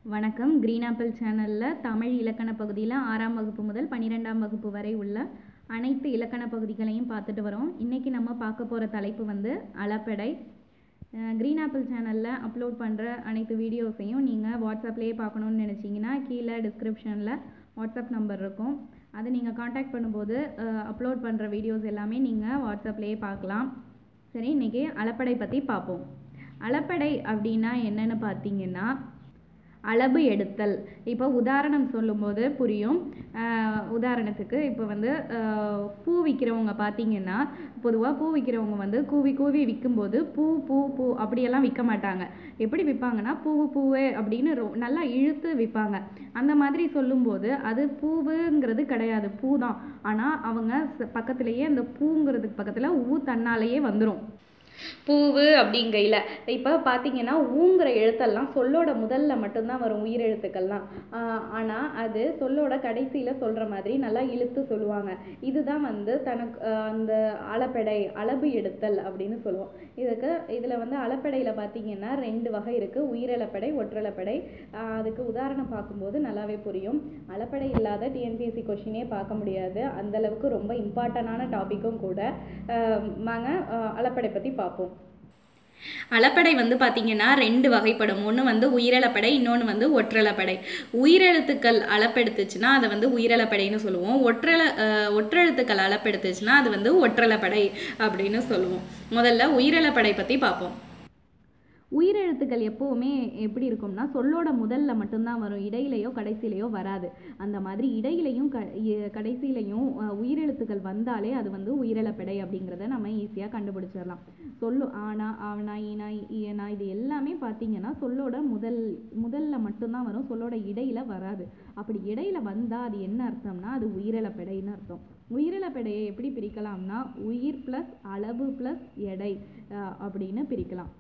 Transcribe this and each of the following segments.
வணக்கம் green apple சேனலில் தமிழ் இலக்கண பகுதியில் ஆறாம் வகுப்பு முதல் பன்னிரெண்டாம் வகுப்பு வரை உள்ள அனைத்து இலக்கண பகுதிகளையும் பார்த்துட்டு வரோம் இன்றைக்கி நம்ம பார்க்க போகிற தலைப்பு வந்து அளப்படை கிரீன் ஆப்பிள் சேனலில் அப்லோட் பண்ணுற அனைத்து வீடியோஸையும் நீங்கள் வாட்ஸ்அப்லேயே பார்க்கணுன்னு நினச்சிங்கன்னா கீழே டிஸ்கிரிப்ஷனில் வாட்ஸ்அப் நம்பர் இருக்கும் அதை நீங்கள் காண்டாக்ட் பண்ணும்போது அப்லோட் பண்ணுற வீடியோஸ் எல்லாமே நீங்கள் வாட்ஸ்அப்லேயே பார்க்கலாம் சரி இன்றைக்கி அளப்படை பற்றி பார்ப்போம் அளப்படை அப்படின்னா என்னன்னு பார்த்தீங்கன்னா அளவு எடுத்தல் இப்போ உதாரணம் சொல்லும்போது புரியும் ஆஹ் உதாரணத்துக்கு இப்போ வந்து ஆஹ் பூ விற்கிறவங்க பார்த்தீங்கன்னா பொதுவாக பூ விற்கிறவங்க வந்து கூவி கூவி விற்கும்போது பூ பூ பூ அப்படியெல்லாம் விற்க மாட்டாங்க எப்படி விற்பாங்கன்னா பூவு பூவே அப்படின்னு ரொ நல்லா இழுத்து விற்பாங்க அந்த மாதிரி சொல்லும்போது அது பூவுங்கிறது கிடையாது பூ தான் ஆனால் அவங்க ச- பக்கத்துலேயே அந்த பூங்கிறதுக்கு பக்கத்தில் ஊ தன்னாலேயே வந்துடும் பூவு அப்படிங்கையில் இப்போ பார்த்தீங்கன்னா ஊங்கிற எழுத்தெல்லாம் சொல்லோட முதல்ல மட்டும்தான் வரும் உயிரெழுத்துக்கள்லாம் ஆனால் அது சொல்லோட கடைசியில் சொல்கிற மாதிரி நல்லா இழுத்து சொல்லுவாங்க இதுதான் வந்து தனக்கு ஆஹ் அந்த அளபெடை அளவு எடுத்தல் அப்படின்னு சொல்லுவோம் இதுக்கு இதில் வந்து அளப்பெடையில் பார்த்தீங்கன்னா ரெண்டு வகை இருக்குது உயிரிழப்படை ஒற்றளப்படை ஆஹ் அதுக்கு உதாரணம் பார்க்கும்போது நல்லாவே புரியும் அளப்படை இல்லாத டிஎன்பிஎஸ்சி கொஷினே பார்க்க முடியாது அந்த அளவுக்கு ரொம்ப இம்பார்ட்டண்டான டாப்பிக்கும் கூட ஆஹ் வாங்க ஆஹ் அளப்படை பற்றி பார்ப்போம் அளப்படை வந்து பார்த்தீங்கன்னா ரெண்டு வகைப்படும் ஒன்று வந்து உயிரளப்படை இன்னொன்று வந்து ஒற்றளப்படை உயிரெழுத்துக்கள் அளப்பெடுத்துச்சுன்னா அதை வந்து உயிரளப்படைன்னு சொல்லுவோம் ஒற்றள அஹ், ஒற்றெழுத்துக்கள் அளப்பெடுத்துச்சுன்னா அது வந்து ஒற்றளப்படை அப்படின்னு சொல்லுவோம் முதல்ல உயிரளப்படை பற்றி பார்ப்போம் உயிரெழுத்துக்கள் எப்போவுமே எப்படி இருக்கும்னா சொல்லோட முதல்ல மட்டும்தான் வரும் இடையிலையோ கடைசியிலையோ வராது அந்த மாதிரி இடையிலையும் க இ- கடைசியிலையும் அஹ், உயிரெழுத்துக்கள் வந்தாலே அது வந்து உயிரிழப்படை அப்படிங்கிறத நம்ம ஈஸியாக கண்டுபிடிச்சிடலாம் சொல்லு ஆனா ஆவனா ஈனா ஈயனா இது எல்லாமே பார்த்தீங்கன்னா சொல்லோட முதல் முதல்ல மட்டும்தான் வரும் சொல்லோட இடையில வராது அப்படி இடையில வந்தா அது என்ன அர்த்தம்னா அது உயிரிழப்படைன்னு அர்த்தம் உயிரிழப்படையை எப்படி பிரிக்கலாம்னா உயிர் ப்ளஸ் அளவு ப்ளஸ் எடை அஹ், அப்படின்னு பிரிக்கலாம்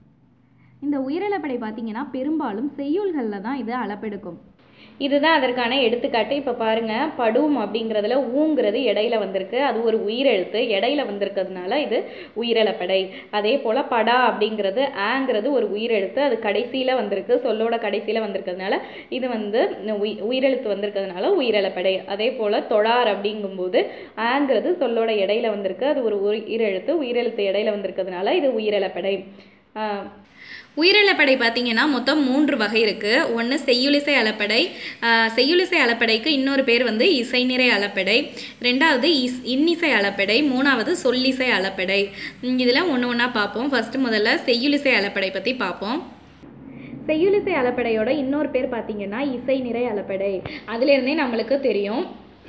இந்த உயிரிழப்படை பார்த்தீங்கன்னா பெரும்பாலும் செய்யுள்களில் தான் இது அளப்பெடுக்கும் இதுதான் அதற்கான எடுத்துக்காட்டு இப்போ பாருங்க படும் அப்படிங்கிறதுல ஊங்கிறது இடையில வந்திருக்கு அது ஒரு உயிரெழுத்து இடையில வந்திருக்கிறதுனால இது உயிரிழப்படை அதே போல படா அப்படிங்கிறது ஆங்கிறது ஒரு உயிரெழுத்து அது கடைசியில வந்திருக்கு சொல்லோட கடைசியில வந்திருக்கிறதுனால இது வந்து உயி- உயிரெழுத்து வந்திருக்கிறதுனால உயிரிழப்படை அதே போல தொழார் அப்படிங்கும்போது ஆங்கிறது சொல்லோட இடையில வந்திருக்கு அது ஒரு உயிரெழுத்து உயிரெழுத்து இடையில வந்திருக்கிறதுனால இது உயிரிழப்படை ஆஹ் உயிரிழப்படை பார்த்தீங்கன்னா மொத்தம் மூன்று வகை இருக்கு ஒன்று செய்யுளிசை அளப்படை ஆஹ் செய்யுளிசை அளப்படைக்கு இன்னொரு பேர் வந்து இசைநிறை அளப்படை ரெண்டாவது இஸ் இன்னிசை அளப்படை மூணாவது சொல்லிசை அளப்படை இதில் ஒன்று ஒன்றா பார்ப்போம் ஃபர்ஸ்ட் முதல்ல செய்யுளிசை அளப்படை பற்றி பார்ப்போம் செய்யுளிசை அளப்படையோட இன்னொரு பேர் பார்த்தீங்கன்னா இசை நிறை அளப்படை அதுலேருந்தே நம்மளுக்கு தெரியும்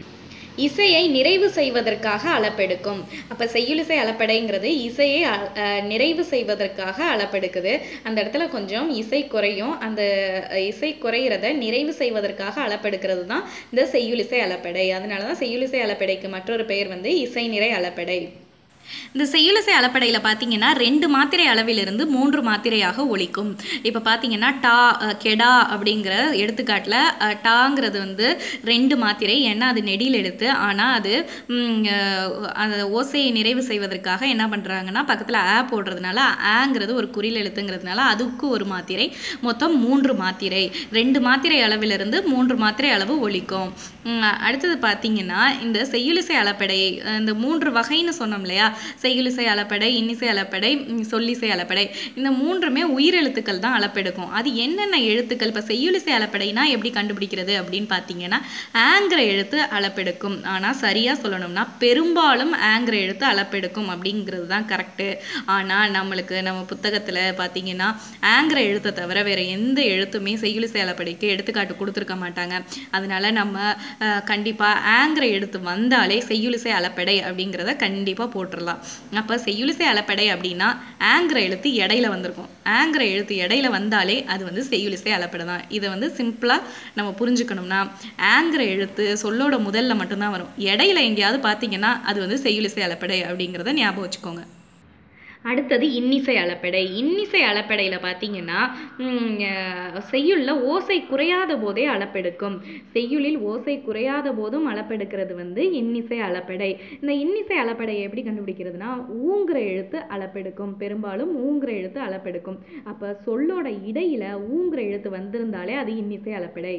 இசையை நிறைவு செய்வதற்காக அளப்பெடுக்கும் அப்போ செய்யுளிசை அளப்படைங்கிறது இசையை அ- அஹ் நிறைவு செய்வதற்காக அளப்பெடுக்குது அந்த இடத்துல கொஞ்சம் இசை குறையும் அந்த அஹ், இசை குறையிறத நிறைவு செய்வதற்காக அளப்பெடுக்கிறது தான் இந்த செய்யுளிசை அளப்படை அதனால தான் செய்யுளிசை அளப்படைக்கு மற்றொரு பெயர் வந்து இசை நிறை அளப்படை இந்த செய்யுளிசை அளப்படையில் பார்த்தீங்கன்னா ரெண்டு மாத்திரை அளவிலிருந்து மூன்று மாத்திரையாக ஒலிக்கும் இப்போ பார்த்தீங்கன்னா டா அஹ், கெடா அப்படிங்கிற எடுத்துக்காட்டில் அஹ், டாங்கிறது வந்து ரெண்டு மாத்திரை ஏன்னா அது நெடில் எடுத்து ஆனால் அது ம், அஹ், அந்த ஓசையை நிறைவு செய்வதற்காக என்ன பண்ணுறாங்கன்னா பக்கத்தில் ஆ போடுறதுனால ஆங்கிறது ஒரு குறில் எழுத்துங்கிறதுனால அதுக்கு ஒரு மாத்திரை மொத்தம் மூன்று மாத்திரை ரெண்டு மாத்திரை அளவிலிருந்து மூன்று மாத்திரை அளவு ஒலிக்கும் ம், அடுத்தது பார்த்தீங்கன்னா இந்த செய்யுளிசை அளப்படை அஹ், இந்த மூன்று வகைன்னு சொன்னோம் இல்லையா செய்யுளிசை அளப்படை இன்னிசை அளப்படை ம், சொல்லிசை அளப்படை இந்த மூன்றுமே உயிரெழுத்துக்கள் தான் அளப்பெடுக்கும் அது என்னென்ன எழுத்துக்கள் இப்போ செய்யுளிசை அளப்படைனா எப்படி கண்டுபிடிக்கிறது அப்படின்னு பார்த்தீங்கன்னா ஆங்கிற எழுத்து அளப்பெடுக்கும் ஆனால் சரியாக சொல்லணும்னா பெரும்பாலும் ஆங்கிற எழுத்து அளப்பெடுக்கும் அப்படிங்கிறது தான் கரெக்டு ஆனால் நம்மளுக்கு நம்ம புத்தகத்தில் பார்த்தீங்கன்னா ஆங்கிற எழுத்தை தவிர வேற எந்த எழுத்துமே செய்யுளிசை அளப்படைக்கு எடுத்துக்காட்டு கொடுத்துருக்க மாட்டாங்க அதனால நம்ம அஹ், கண்டிப்பா ஆங்கிற எழுத்து வந்தாலே செய்யுளிசை அளப்படை அப்படிங்கிறத கண்டிப்பா போட்டுடலாம் அப்ப செய்யுளிசை அளப்படை அப்படின்னா ஆங்கிற எழுத்து இடையில வந்திருக்கும் ஆங்கிற எழுத்து இடையில வந்தாலே அது வந்து செய்யுளிசை அளப்படை தான் இதை வந்து சிம்பிளா நம்ம புரிஞ்சுக்கணும்னா ஆங்கிற எழுத்து சொல்லோட முதல்ல மட்டும்தான் வரும் இடையில எங்கேயாவது பார்த்தீங்கன்னா அது வந்து செய்யுளிசை அளப்படை அப்படிங்கிறத ஞாபகம் வச்சுக்கோங்க அடுத்தது இன்னிசை அளப்பெடை இன்னிசை அளப்பெடையில் பார்த்தீங்கன்னா ம், அஹ், செய்யுளில் ஓசை குறையாத போதே அளப்பெடுக்கும் செய்யுளில் ஓசை குறையாத போதும் அளப்பெடுக்கிறது வந்து இன்னிசை அளப்பெடை இந்த இன்னிசை அளப்பெடையை எப்படி கண்டுபிடிக்கிறதுனா ஊங்குற எழுத்து அளப்பெடுக்கும் பெரும்பாலும் ஊங்குற எழுத்து அளப்பெடுக்கும் அப்போ சொல்லோட இடையில ஊங்குற எழுத்து வந்திருந்தாலே அது இன்னிசை அளப்பெடை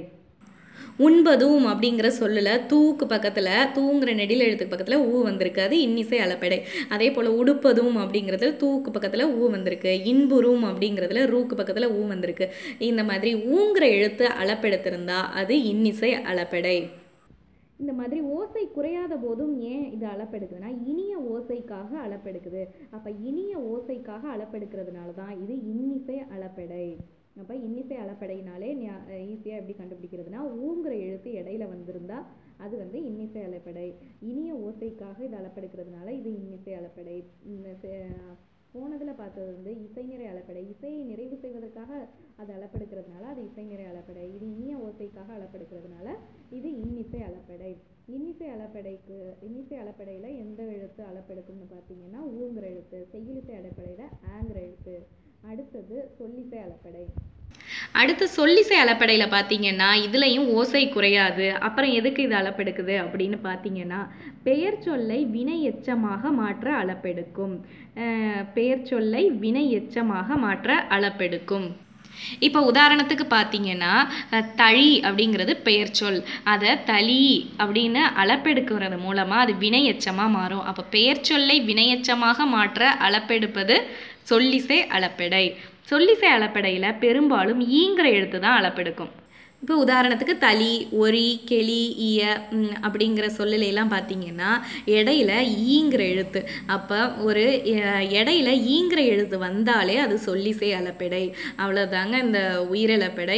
உண்பதும் அப்படிங்கிற சொல்லுல தூக்கு பக்கத்துல தூங்குற நெடில் எழுத்துக்கு பக்கத்துல ஊ வந்திருக்கு அது இன்னிசை அளப்பெடை அதே போல உடுப்பதும் அப்படிங்கிறதுல தூக்கு பக்கத்துல ஊ வந்திருக்கு இன்புறும் அப்படிங்கிறதுல ரூக்கு பக்கத்துல ஊ வந்திருக்கு இந்த மாதிரி ஊங்குற எழுத்து அளப்பெடுத்திருந்தா அது இன்னிசை அளப்பெடை இந்த மாதிரி ஓசை குறையாத போதும் ஏன் இது அளப்பெடுக்குதுன்னா இனிய ஓசைக்காக அளப்பெடுக்குது அப்ப இனிய ஓசைக்காக அளப்பெடுக்கிறதுனால தான் இது இன்னிசை அளப்பெடை அப்ப இன்னிசை அளப்பெடைனாலே ஈஸியாக எப்படி கண்டுபிடிக்கிறதுனா ஊங்குற எழுத்து இடையில வந்திருந்தா அது வந்து இன்னிசை அளப்பெடை இனிய ஓசைக்காக இது அளப்பெடுக்கிறதுனால இது இன்னிசை அளப்பெடை இந்த செ- போனதுல பார்த்தது வந்து இசைநிறை அளப்பெடை இசையை நிறைவு செய்வதற்காக அது அளப்பெடுக்கிறதுனால அது இசைநிறை அளப்பெடை இது இனிய ஓசைக்காக அளப்பெடுக்கிறதுனால இது இன்னிசை அளப்பெடை இன்னிசை அளப்பெடைக்கு இன்னிசை அளப்பெடையில எந்த எழுத்து அளப்பெடுக்கும்னு பார்த்தீங்கன்னா ஊங்குற எழுத்து செய்யுளிசை அளப்பெடையில ஆங்குற எழுத்து அடுத்தது சொல்லிசை அளப்பெடை அடுத்து சொல்லிசை அளப்படையில பார்த்தீங்கன்னா இதுலயும் ஓசை குறையாது அப்புறம் எதுக்கு இது அளப்பெடுக்குது அப்படின்னு பார்த்தீங்கன்னா பெயர் சொல்லை வினை எச்சமாக மாற்ற அளப்பெடுக்கும் அஹ் பெயர் சொல்லை வினை எச்சமாக மாற்ற அளப்பெடுக்கும் இப்போ உதாரணத்துக்கு பார்த்தீங்கன்னா அஹ், தழி அப்படிங்கிறது பெயர் சொல் அதை தளி அப்படின்னு அளப்பெடுக்கிறது மூலமாக அது வினையெச்சமாக மாறும் அப்போ பெயர் சொல்லை வினையெச்சமாக மாற்ற அளப்பெடுப்பது சொல்லிசை அளப்பெடை சொல்லிசை அளப்பெடையில் பெரும்பாலும் ஈங்கிற எழுத்து தான் அளப்பெடுக்கும் இப்போ உதாரணத்துக்கு தளி ஒரி கெளி ஈய ம், அப்படிங்கிற சொல்லுல எல்லாம் பார்த்தீங்கன்னா இடையில ஈங்கிற எழுத்து அப்போ ஒரு அஹ், இடையில ஈங்கிற எழுத்து வந்தாலே அது சொல்லிசை அளப்பெடை அவ்வளோதாங்க இந்த உயிரிழப்பெடை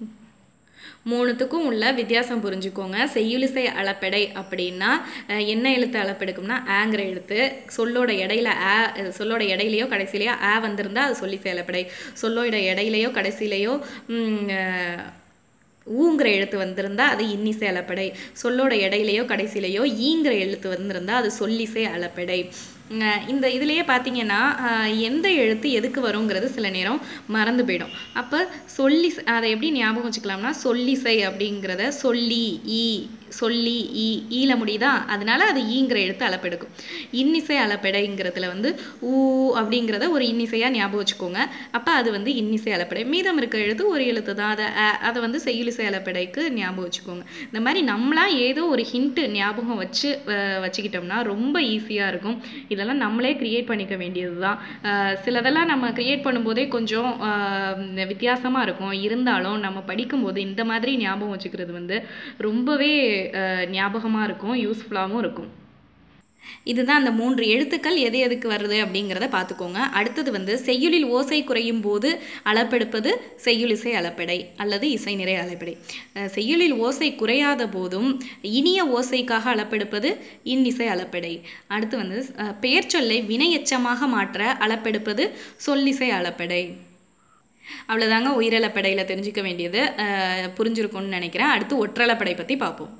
மூணுத்துக்கும் உள்ள வித்தியாசம் புரிஞ்சுக்கோங்க செய்யுளிசை அளப்பெடை அப்படின்னா அஹ், என்ன எழுத்து அளப்பெடுக்கும்னா ஆங்கிற எழுத்து சொல்லோட இடையில ஆ அஹ், சொல்லோட இடையிலையோ கடைசிலையோ ஆ வந்திருந்தா அது சொல்லிசை அளப்பெடை சொல்லோட இடையிலையோ கடைசிலையோ ம், அஹ், ஊங்கிற எழுத்து வந்திருந்தா அது இன்னிசை அளப்படை சொல்லோட இடையிலையோ கடைசிலையோ ஈங்கிற எழுத்து வந்திருந்தா அது சொல்லிசை அளப்படை உம் இந்த இதுலயே பார்த்தீங்கன்னா ஆஹ் எந்த எழுத்து எதுக்கு வருங்கிறது சில நேரம் மறந்து போயிடும் அப்போ சொல்லி அதை எப்படி ஞாபகம் வச்சுக்கலாம்னா சொல்லிசை அப்படிங்கிறத சொல்லி ஈ சொல்லி ஈ ஈல முடியுதா அதனால அது ஈங்கிற எழுத்து அளப்பெடுக்கும் இன்னிசை அளப்பெடைங்கிறதுல வந்து ஊ அப்படிங்கிறத ஒரு இன்னிசையா ஞாபகம் வச்சுக்கோங்க அப்போ அது வந்து இன்னிசை அளப்பெடை மீதம் இருக்க எழுத்து ஒரு எழுத்து தான் அதை அ, அதை வந்து செய்யுளிசை அளப்பெடைக்கு ஞாபகம் வச்சுக்கோங்க இந்த மாதிரி நம்மளா ஏதோ ஒரு ஹிண்ட் ஞாபகம் வச்சு அஹ், வச்சுக்கிட்டோம்னா ரொம்ப ஈஸியா இருக்கும் இதெல்லாம் நம்மளே கிரியேட் பண்ணிக்க வேண்டியது தான் சிலதெல்லாம் நம்ம கிரியேட் பண்ணும்போதே கொஞ்சம் ஆஹ், வித்தியாசமா இருக்கும் இருந்தாலும் நம்ம படிக்கும்போது இந்த மாதிரி ஞாபகம் வச்சுக்கிறது வந்து ரொம்பவே ஆஹ், ஞாபகமா இருக்கும் யூஸ்ஃபுல்லாகவும் இருக்கும் இதுதான் அந்த மூன்று எழுத்துக்கள் எது எதுக்கு வருது அப்படிங்கிறத பார்த்துக்கோங்க அடுத்தது வந்து செய்யுளில் ஓசை குறையும் போது அளப்பெடுப்பது செய்யுளிசை அளப்பெடை அல்லது இசை நிறை அளப்பெடை அஹ் செய்யுளில் ஓசை குறையாத போதும் இனிய ஓசைக்காக அளப்பெடுப்பது இன்னிசை அளப்பெடை அடுத்து வந்து அஹ், பெயர்ச்சொல்லை வினையெச்சமாக மாற்ற அளப்பெடுப்பது சொல்லிசை அளப்பெடை அவ்வளோதாங்க உயிரிழப்படையில் தெரிஞ்சுக்க வேண்டியது அஹ், புரிஞ்சிருக்கும்னு நினைக்கிறேன் அடுத்து ஒற்றளப்படை பற்றி பார்ப்போம்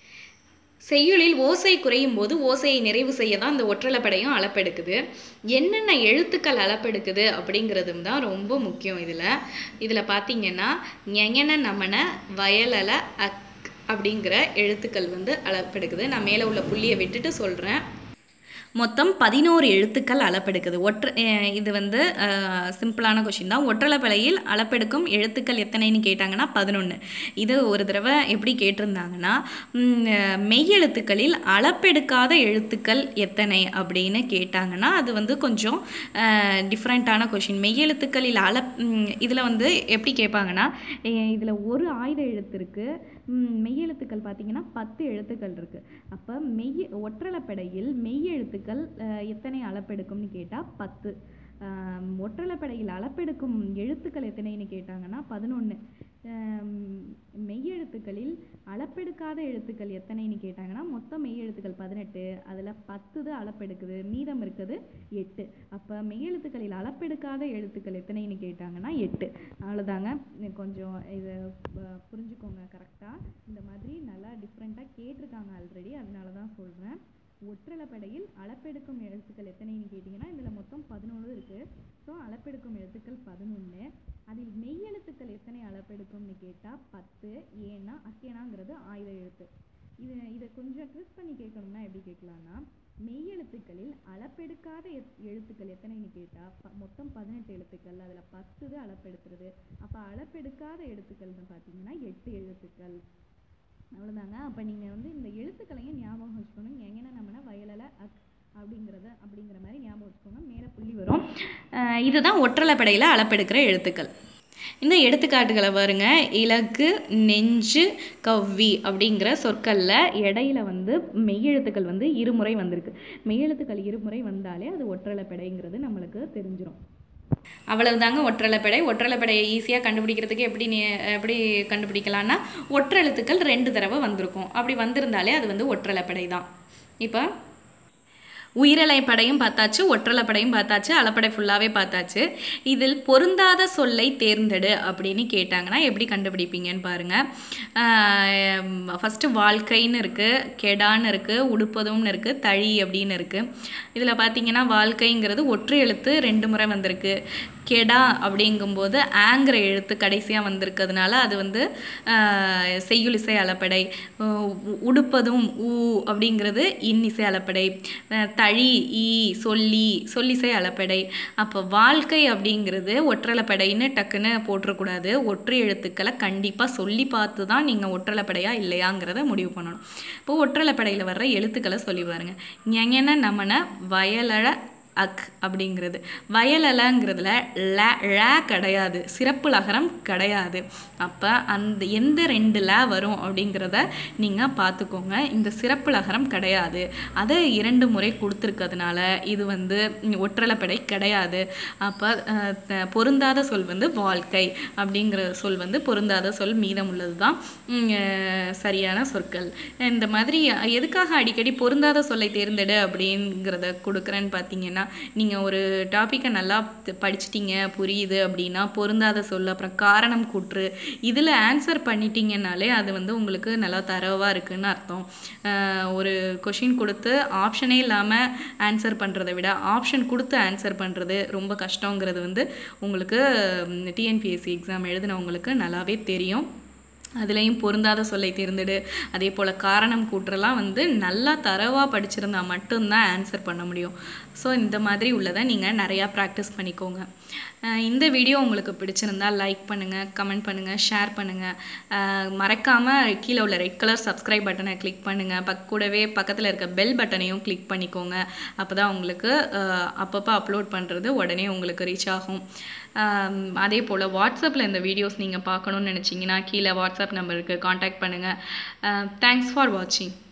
செய்யுளில் ஓசை குறையும் போது ஓசையை நிறைவு செய்ய தான் இந்த ஒற்றளப்படையும் அளப்பெடுக்குது என்னென்ன எழுத்துக்கள் அளப்பெடுக்குது அப்படிங்கிறதும் தான் ரொம்ப முக்கியம் இதில் இதில் பார்த்தீங்கன்னா ஞெஞன நமன வயலல அக் அப்படிங்கிற எழுத்துக்கள் வந்து அளப்பெடுக்குது நான் மேலே உள்ள புள்ளியை விட்டுட்டு சொல்கிறேன் மொத்தம் பதினோரு எழுத்துக்கள் அளப்பெடுக்குது ஒற்ற அஹ் இது வந்து அஹ், சிம்பிளான கொஷின் தான் ஒற்றளப்பலையில் அளப்பெடுக்கும் எழுத்துக்கள் எத்தனைன்னு கேட்டாங்கன்னா பதினொன்று இது ஒரு தடவை எப்படி கேட்டிருந்தாங்கன்னா ம், அஹ், மெய்யெழுத்துக்களில் அளப்பெடுக்காத எழுத்துக்கள் எத்தனை அப்படின்னு கேட்டாங்கன்னா அது வந்து கொஞ்சம் டிஃப்ரெண்ட்டான கொஷின் மெய்யெழுத்துக்களில் அள இதில் வந்து எப்படி கேட்பாங்கன்னா இதில் ஒரு ஆயுத எழுத்து இருக்குது மெய்யெழுத்துக்கள் பார்த்தீங்கன்னா பத்து எழுத்துக்கள் இருக்குது அப்போ மெய் ஒற்றளப்படையில் மெய்யெழுத்துக்கள் அஹ், எத்தனை அளப்பெடுக்கும்னு கேட்டால் பத்து ஆம், ஒற்றளப்படையில் அளப்பெடுக்கும் எழுத்துக்கள் எத்தனைன்னு கேட்டாங்கன்னா பதினொன்று மெய்யெழுத்துக்களில் அளப்பெடுக்காத எழுத்துக்கள் எத்தனைன்னு கேட்டாங்கன்னா மொத்தம் மெய்யெழுத்துக்கள் பதினெட்டு அதில் பத்து தான் அளப்பெடுக்குது மீதம் இருக்குது எட்டு அப்போ மெய்யெழுத்துக்களில் அளப்பெடுக்காத எழுத்துக்கள் எத்தனைன்னு கேட்டாங்கன்னா எட்டு அவ்வளோதாங்க கொஞ்சம் இதை ப- புரிஞ்சுக்கோங்க கரெக்டாக இந்த மாதிரி நல்லா டிஃப்ரெண்ட்டாக கேட்டிருக்காங்க ஆல்ரெடி அதனால தான் சொல்கிறேன் ஒற்றளப்படையில் அளப்பெடுக்கும் எழுத்துக்கள் எத்தனைன்னு கேட்டிங்கன்னா இதில் மொத்தம் பதினொன்று இருக்குது ஸோ அளப்பெடுக்கும் எழுத்துக்கள் பதினொன்று அதில் மெய் எழுத்துக்கள் எத்தனை அளப்பெடுக்கும்னு கேட்டால் பத்து ஏன்னா அக்கேனாங்கிறது ஆயுத எழுத்து இது இதை கொஞ்சம் ட்விஸ்ட் பண்ணி கேட்கணும்னா எப்படி கேட்கலாம்னா மெய் எழுத்துக்களில் அளப்பெடுக்காத எத்- எழுத்துக்கள் எத்தனைன்னு கேட்டால் ப மொத்தம் பதினெட்டு எழுத்துக்கள் அதில் பத்து தான் அளப்பெடுக்கிறது அப்போ அளப்பெடுக்காத எழுத்துக்கள்னு பார்த்தீங்கன்னா எட்டு எழுத்துக்கள் அவ்வளோதாங்க அப்போ நீங்கள் வந்து இந்த எழுத்துக்களையும் ஞாபகம் வச்சுக்கணும் எங்கன்னா நம்மனா வயலல அக் அப்படிங்கிறத அப்படிங்கிற மாதிரி ஞாபகம் வச்சுக்கோங்க மேலே புள்ளி வரும் அஹ் இதுதான் ஒற்றலைப்படையில் அளப்பெடுக்கிற எழுத்துக்கள் இந்த எடுத்துக்காட்டுகளை பாருங்க இலக்கு நெஞ்சு கவ்வி அப்படிங்கிற சொற்களில் இடையில வந்து மெய்யெழுத்துக்கள் வந்து இருமுறை வந்திருக்கு மெய்யெழுத்துக்கள் இருமுறை வந்தாலே அது ஒற்றலைப்படைங்கிறது நம்மளுக்கு தெரிஞ்சிரும் அவ்வளவுதாங்க ஒற்றலைப்படை ஒற்றலைப்படையை ஈஸியாக கண்டுபிடிக்கிறதுக்கு எப்படி நீ எப்படி கண்டுபிடிக்கலாம்னா ஒற்றெழுத்துக்கள் ரெண்டு தடவை வந்திருக்கும் அப்படி வந்திருந்தாலே அது வந்து ஒற்றலைப்படை தான் இப்போ உயிரலைப்படையும் பார்த்தாச்சு ஒற்றலைப்படையும் பார்த்தாச்சு அளப்படை ஃபுல்லாகவே பார்த்தாச்சு இதில் பொருந்தாத சொல்லை தேர்ந்தெடு அப்படின்னு கேட்டாங்கன்னா எப்படி கண்டுபிடிப்பீங்கன்னு பாருங்கள் ஃபஸ்ட்டு வாழ்க்கைன்னு இருக்குது கெடான்னு இருக்குது உடுப்பதும்னு இருக்குது தழி அப்படின்னு இருக்குது இதில் பார்த்தீங்கன்னா வாழ்க்கைங்கிறது ஒற்றை எழுத்து ரெண்டு முறை வந்திருக்கு கெடா அப்படிங்கும்போது ஆங்கிற எழுத்து கடைசியாக வந்திருக்கிறதுனால அது வந்து ஆஹ், செய்யுளிசை அளப்படை உ- உடுப்பதும் ஊ அப்படிங்கிறது இன்னிசை அளப்படை அஹ், தழி ஈ சொல்லி சொல்லிசை அளப்படை அப்போ வாழ்க்கை அப்படிங்கிறது ஒற்றளப்படைன்னு டக்குன்னு போட்டுறக்கூடாது ஒற்றை எழுத்துக்களை கண்டிப்பாக சொல்லி பார்த்து தான் நீங்கள் ஒற்றளப்படையா இல்லையாங்கிறத முடிவு பண்ணணும் இப்போ ஒற்றளப்படையில் வர்ற எழுத்துக்களை சொல்லி பாருங்க ஞெஞன நமன வயலழ அக் அப்படிங்கிறது வயலலங்கிறதுல ல ழ கிடையாது சிறப்பு லகரம் கிடையாது அப்போ அந்த எந்த ரெண்டு ல வரும் அப்படிங்கிறத நீங்கள் பார்த்துக்கோங்க இந்த சிறப்பு லகரம் கிடையாது அதை இரண்டு முறை கொடுத்துருக்கிறதுனால இது வந்து ஒற்றலைப்படை கிடையாது அப்போ பொருந்தாத சொல் வந்து வாழ்க்கை அப்படிங்கிற சொல் வந்து பொருந்தாத சொல் மீதம் உள்ளது தான் சரியான சொற்கள் இந்த மாதிரி எதுக்காக அடிக்கடி பொருந்தாத சொல்லை தேர்ந்தெடு அப்படிங்கிறத கொடுக்குறேன்னு பார்த்தீங்கன்னா நீங்கள் ஒரு டாப்பிக்கை நல்லா த- படிச்சிட்டீங்க புரியுது அப்படின்னா பொருந்தாத சொல் அப்புறம் காரணம் கூற்று இதில் ஆன்சர் பண்ணிட்டீங்கன்னாலே அது வந்து உங்களுக்கு நல்லா தரவாக இருக்குன்னு அர்த்தம் அஹ் ஒரு கொஷின் கொடுத்து ஆப்ஷனே இல்லாமல் ஆன்சர் பண்ணுறதை விட ஆப்ஷன் கொடுத்து ஆன்சர் பண்ணுறது ரொம்ப கஷ்டங்கிறது வந்து உங்களுக்கு டிஎன்பிஎஸ்சி எக்ஸாம் எழுதினவங்களுக்கு நல்லாவே தெரியும் அதுலேயும் பொருந்தாத சொல்லை தேர்ந்தெடு அதே போல் காரணம் கூற்றெல்லாம் வந்து நல்லா தரவாக படிச்சிருந்தா மட்டும்தான் ஆன்சர் பண்ண முடியும் ஸோ இந்த மாதிரி உள்ளதை நீங்கள் நிறையா ப்ராக்டிஸ் பண்ணிக்கோங்க அஹ் இந்த வீடியோ உங்களுக்கு பிடிச்சிருந்தா லைக் பண்ணுங்கள் கமெண்ட் பண்ணுங்கள் ஷேர் பண்ணுங்கள் மறக்காமல் கீழே உள்ள ரெட் கலர் சப்ஸ்கிரைப் பட்டனை கிளிக் பண்ணுங்கள் பக் கூடவே பக்கத்தில் இருக்க பெல் பட்டனையும் கிளிக் பண்ணிக்கோங்க அப்போ தான் உங்களுக்கு அஹ், அப்பப்போ அப்லோட் பண்ணுறது உடனே உங்களுக்கு ரீச் ஆகும் ஆம், அதே போல் வாட்ஸ்அப்பில் இந்த வீடியோஸ் நீங்கள் பார்க்கணுன்னு நினச்சிங்கன்னா கீழே வாட்ஸ்அப் நம்பருக்கு காண்டாக்ட் பண்ணுங்கள் தேங்க்ஸ் ஃபார் வாட்சிங்